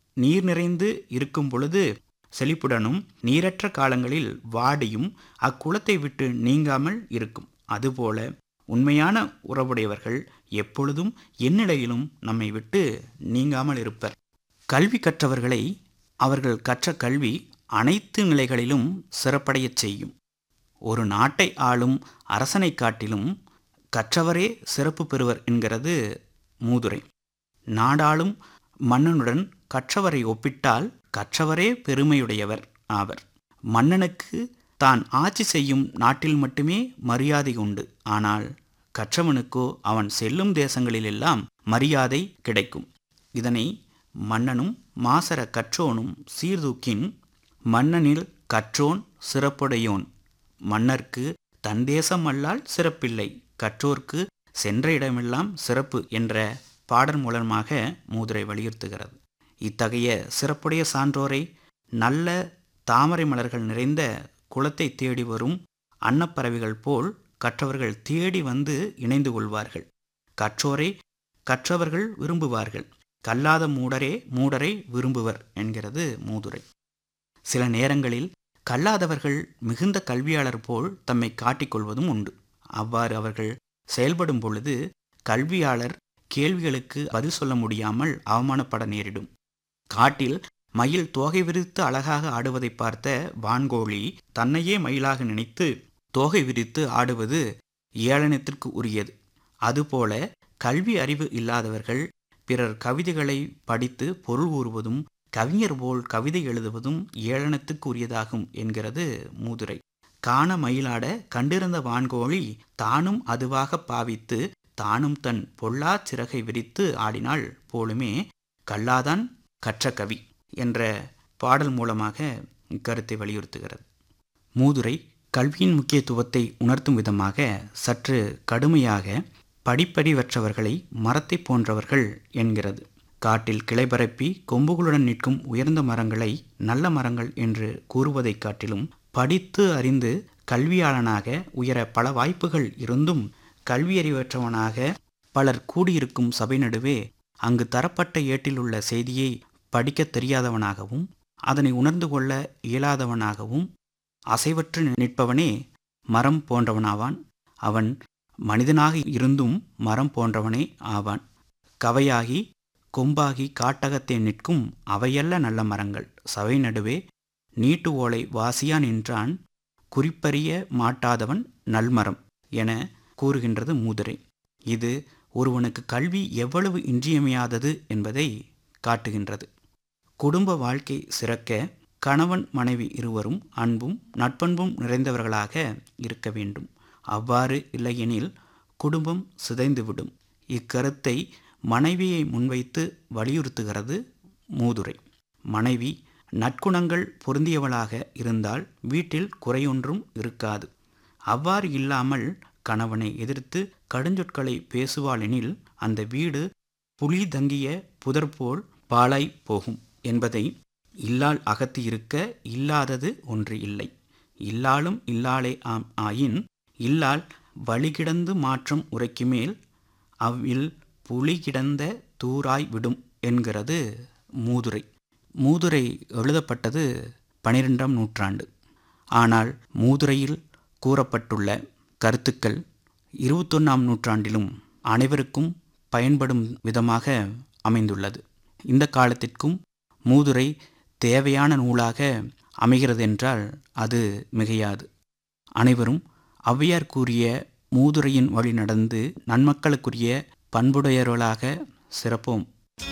நீர் நிறைந்து இருக்கும் பொழுது செழிப்புடனும் நீரற்ற காலங்களில் வாடியும் அக்குளத்தை விட்டு நீங்காமல் இருக்கும் அதுபோல உண்மையான உறவுடையவர்கள் எப்பொழுதும் எந்நிலையிலும் நம்மை விட்டு நீங்காமல் இருப்பர் கல்வி கற்றவர்களை அவர்கள் கற்ற கல்வி அனைத்து நிலைகளிலும் சிறப்படையச் செய்யும் ஒரு நாட்டை ஆளும் அரசனை காட்டிலும் கற்றவரே சிறப்பு பெறுவர் என்கிறது மூதுரை நாடாளும் மன்னனுடன் கற்றவரை ஒப்பிட்டால் கற்றவரே பெருமையுடையவர் ஆவர் மன்னனுக்கு தான் ஆட்சி செய்யும் நாட்டில் மட்டுமே மரியாதை உண்டு ஆனால் கற்றவனுக்கோ அவன் செல்லும் தேசங்களிலெல்லாம் மரியாதை கிடைக்கும் இதனை மன்னனும் மாசர கற்றோனும் சீர்தூக்கின் மன்னனில் கற்றோன் சிறப்புடையோன் மன்னர்க்கு தன் தேசம் அல்லால் சிறப்பில்லை கற்றோர்க்கு சென்ற இடமெல்லாம் சிறப்பு என்ற பாடல் மூலமாக மூதுரை வலியுறுத்துகிறது இத்தகைய சிறப்புடைய சான்றோரை நல்ல தாமரை மலர்கள் நிறைந்த குளத்தை தேடி வரும் அன்னப்பறவைகள் போல் கற்றவர்கள் தேடி வந்து இணைந்து கொள்வார்கள் கற்றோரை கற்றவர்கள் விரும்புவார்கள் கல்லாத மூடரே மூடரை விரும்புவர் என்கிறது மூதுரை சில நேரங்களில் கல்லாதவர்கள் மிகுந்த கல்வியாளர் போல் தம்மை காட்டிக்கொள்வதும் உண்டு அவ்வாறு அவர்கள் செயல்படும் பொழுது கல்வியாளர் கேள்விகளுக்கு பதில் சொல்ல முடியாமல் அவமானப்பட நேரிடும் காட்டில் மயில் தோகை விரித்து அழகாக ஆடுவதை பார்த்த வான்கோழி தன்னையே மயிலாக நினைத்து தோகை விரித்து ஆடுவது ஏளனத்திற்கு உரியது அதுபோல கல்வி அறிவு இல்லாதவர்கள் பிறர் கவிதைகளை படித்து பொருள் கூறுவதும் கவிஞர் போல் கவிதை எழுதுவதும் ஏளனத்துக்கு உரியதாகும் என்கிறது மூதுரை காண மயிலாட கண்டிருந்த வான்கோழி தானும் அதுவாக பாவித்து தானும் தன் பொல்லா சிறகை விரித்து ஆடினாள் போலுமே கல்லாதான் கற்ற கவி என்ற பாடல் மூலமாக இக்கருத்தை வலியுறுத்துகிறது மூதுரை கல்வியின் முக்கியத்துவத்தை உணர்த்தும் விதமாக சற்று கடுமையாக படிப்படிவற்றவர்களை மரத்தை போன்றவர்கள் என்கிறது காட்டில் கிளைபரப்பி கொம்புகளுடன் நிற்கும் உயர்ந்த மரங்களை நல்ல மரங்கள் என்று கூறுவதைக் காட்டிலும் படித்து அறிந்து கல்வியாளனாக உயர பல வாய்ப்புகள் இருந்தும் கல்வியறிவற்றவனாக பலர் கூடியிருக்கும் சபை நடுவே அங்கு தரப்பட்ட ஏட்டில் உள்ள செய்தியை படிக்கத் தெரியாதவனாகவும் அதனை உணர்ந்து கொள்ள இயலாதவனாகவும் அசைவற்று நிற்பவனே மரம் போன்றவனாவான் அவன் மனிதனாக இருந்தும் மரம் போன்றவனே ஆவான் கவையாகி கொம்பாகி காட்டகத்தே நிற்கும் அவையல்ல நல்ல மரங்கள் சபை நடுவே நீட்டு ஓலை வாசியா நின்றான் குறிப்பறிய மாட்டாதவன் நல்மரம் என கூறுகின்றது மூதுரை இது ஒருவனுக்கு கல்வி எவ்வளவு இன்றியமையாதது என்பதை காட்டுகின்றது குடும்ப வாழ்க்கை சிறக்க கணவன் மனைவி இருவரும் அன்பும் நட்பண்பும் நிறைந்தவர்களாக இருக்க வேண்டும் அவ்வாறு இல்லையெனில் குடும்பம் சிதைந்துவிடும் இக்கருத்தை மனைவியை முன்வைத்து வலியுறுத்துகிறது மூதுரை மனைவி நற்குணங்கள் பொருந்தியவளாக இருந்தால் வீட்டில் குறையொன்றும் இருக்காது அவ்வாறு இல்லாமல் கணவனை எதிர்த்து கடுஞ்சொற்களை பேசுவாளெனில் அந்த வீடு புலி தங்கிய புதர் போல் பாழாய் போகும் என்பதை இல்லால் அகத்தி இருக்க இல்லாதது ஒன்று இல்லை இல்லாலும் இல்லாளே ஆம் ஆயின் இல்லால் வழிகிடந்து மாற்றம் உரைக்குமேல் அவ்வில் புலி கிடந்த தூராய் விடும் என்கிறது மூதுரை மூதுரை எழுதப்பட்டது பனிரெண்டாம் நூற்றாண்டு ஆனால் மூதுரையில் கூறப்பட்டுள்ள கருத்துக்கள் இருபத்தொன்னாம் நூற்றாண்டிலும் அனைவருக்கும் பயன்படும் விதமாக அமைந்துள்ளது இந்த காலத்திற்கும் மூதுரை தேவையான நூலாக அமைகிறது என்றால் அது மிகையாது அனைவரும் ஔவையார் கூறிய மூதுரையின் வழி நடந்து நன்மக்களுக்குரிய பண்புடையவர்களாக சிறப்போம்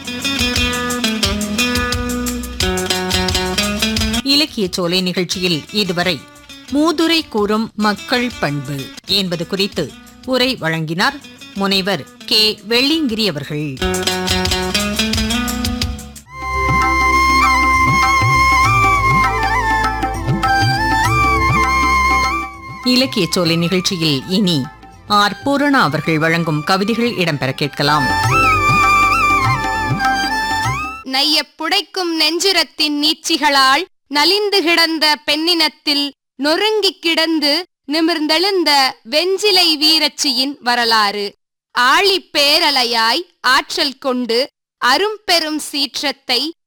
இலக்கிய சோலை நிகழ்ச்சியில் இதுவரை மூதுரை கூறும் மக்கள் பண்பு என்பது குறித்து உரை வழங்கினார் முனைவர் கே வெள்ளிங்கிரி அவர்கள் இலக்கிய சோலை நிகழ்ச்சியில் இனி ஆர் பூரணா அவர்கள் வழங்கும் கவிதைகள் இடம்பெற கேட்கலாம் நைய புடைக்கும் நெஞ்சுரத்தின் நீட்சிகளால் நலிந்து கிடந்த பெண்ணினத்தில் நொறுங்கிக் கிடந்து நிமிர்ந்தெழுந்த வெஞ்சிலை வீரச்சியின் வரலாறு ஆழிப் பேரலையாய் ஆற்றல் கொண்டு அரும்பெரும் சீற்றத்தை